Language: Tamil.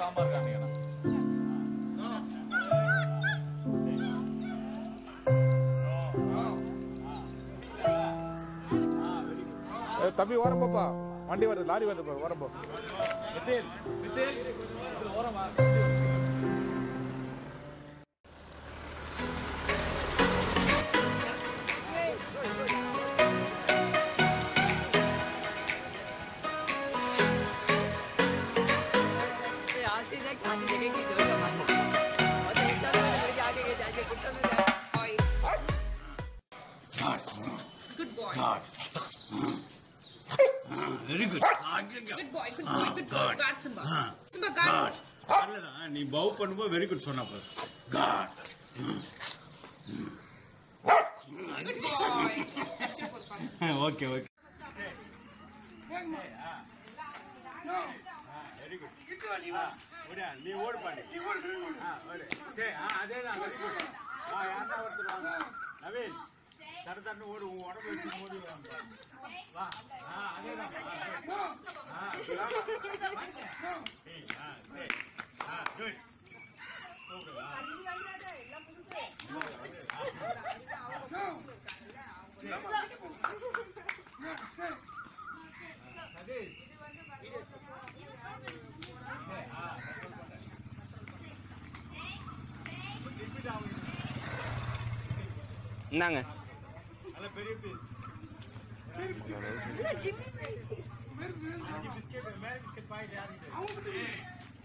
காமா இருக்காங்க ஏய், தம்பி ஓரம் போப்பா வண்டி வருது லாரி வருது பாரு ஓரம் போ மித்தேல் மித்தேல் ஓரமா आते जाए खाने जगह की जरूरत हमारी और इतना मेरे आगे के जाके कुत्ता में boy good boy very good good boy good boy good boy God Simba Simba God நீ பவ் பண்ணும்போது வெரி குட் சொன்னா போதும் God good boy super fun okay okay very good நீ ஓடு பாடி ஆ, ஓடு. சரி, ஆ, அதேதான் வெரி குட் ஆ யாரா ஒருத்தர் வாங்க நவீன் தர தரன்னு ஓடு உன் உடம்பு வச்சு மோதி வாங்க வா ஆ அதேதான் ஆ good. ஏய், ஆ சரி ஆ குட் கூப்பிடு ஆ சதீஷ் என்னங்க நல்ல பெரிய piece biscuit Marie biscuit packet யாருக்கு